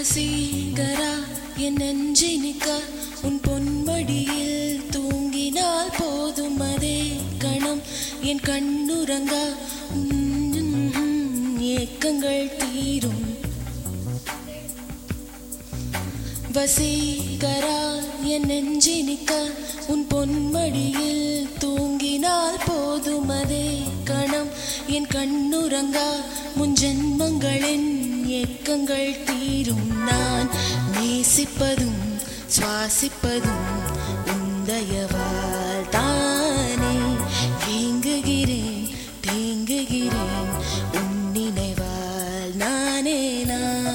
வசீகரா என் நெஞ்சை நிற்க உன் பொன்மடியில் தூங்கினால் போதும் அதே கணம் என் கண்ணுறங்கா உம், ஏக்கங்கள் தீரும் வசீகரா என் நெஞ்சை நிற்க உன் பொன்மடியில் தூங்கினால் போதும் அதே கணம் என் கண்ணுறங்கா முன் ஜென்மங்களின் ஏக்கங்கள் தீரும் நான் நேசிப்பதும் சுவாசிப்பதும் உந்தயவால் தானே ஏங்குகிறேன் தேங்குகிறேன் உன் நினைவால் நானே நான்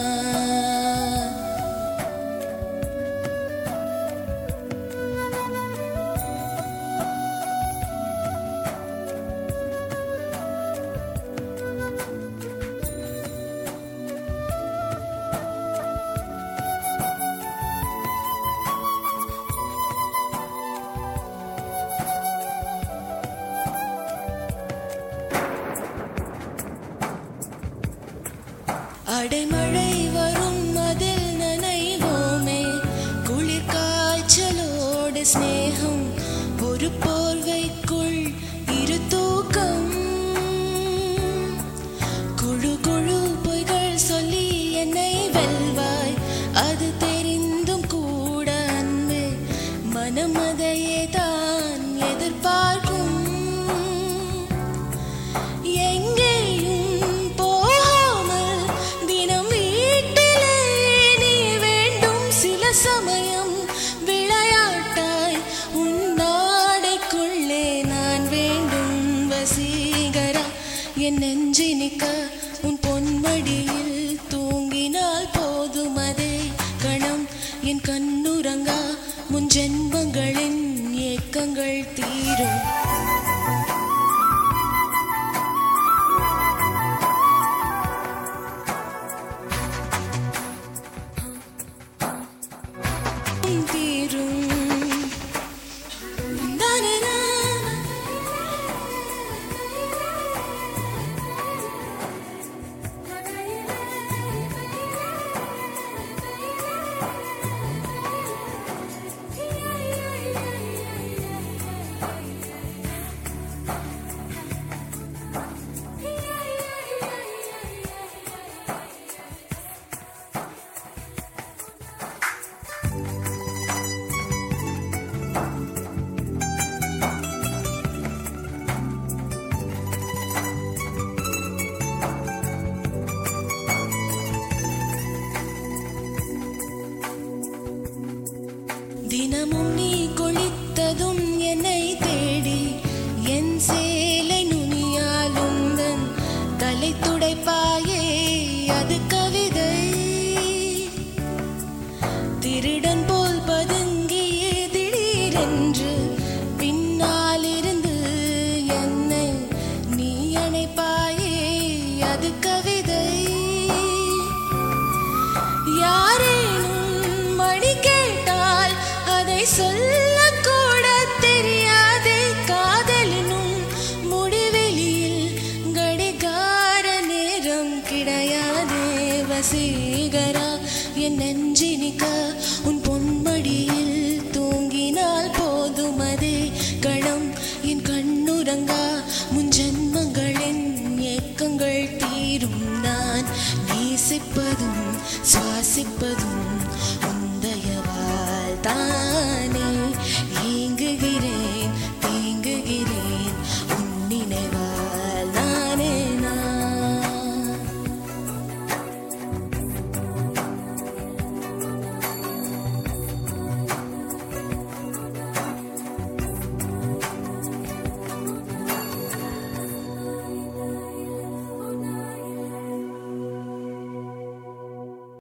அடைமழை வரும் அதில் நனைவோமே குளிர் காய்ச்சலோடு சிநேகம் ஒரு போர்வைக்குள் இரு தூக்கம் குழு குழு பொய்கள் சொல்லி என்னை வெல்வாய் அது தெரிந்தும் கூட அன்பு மனம் அதையே தான் எதிர்பார்க்கும் எங்கேயும் போகாமல் தினம் வீட்டிலே நீ வேண்டும் சில சமயம் விளையாட்டாய் உன் நாடைக்குள்ளே நான் வேண்டும் வசீகரா என் நெஞ்சை நிற்க உன் பொன்மடியில் தூங்கினால் போதும் அதே கணம் என் கண்ணுறங்கா முன் ஜென்மங்களின் ஏக்கங்கள் தீரும் தீரும் தானேனா தினமும் நீ கொளித்ததும் என்னை தேடி என் சேலை நுனியால் உந்தன் தலை துடைப்பாயே அது கவிதை திருடன் போல் பதுங்கியே திடீரென்று பின்னாலிருந்து என்னை நீ அணைப்பாயே அது கவிதை யாரேனும் மணி கேட்டால் அதை சொல்லக்கூட தெரியாதே காதலினும் முடிவெளியில் கடிகார நேரம் கிடையாதே வசீகரா என் நெஞ்சினிக்க உன் பொன்மடியில் தூங்கினால் போதும் அதே கணம் என் கண்ணுறங்கா முன் ஜென்மங்களின் ஏக்கங்கள் தீரும் நான் நேசிப்பதும் சுவாசிப்பதும் உந்தயவால் தான்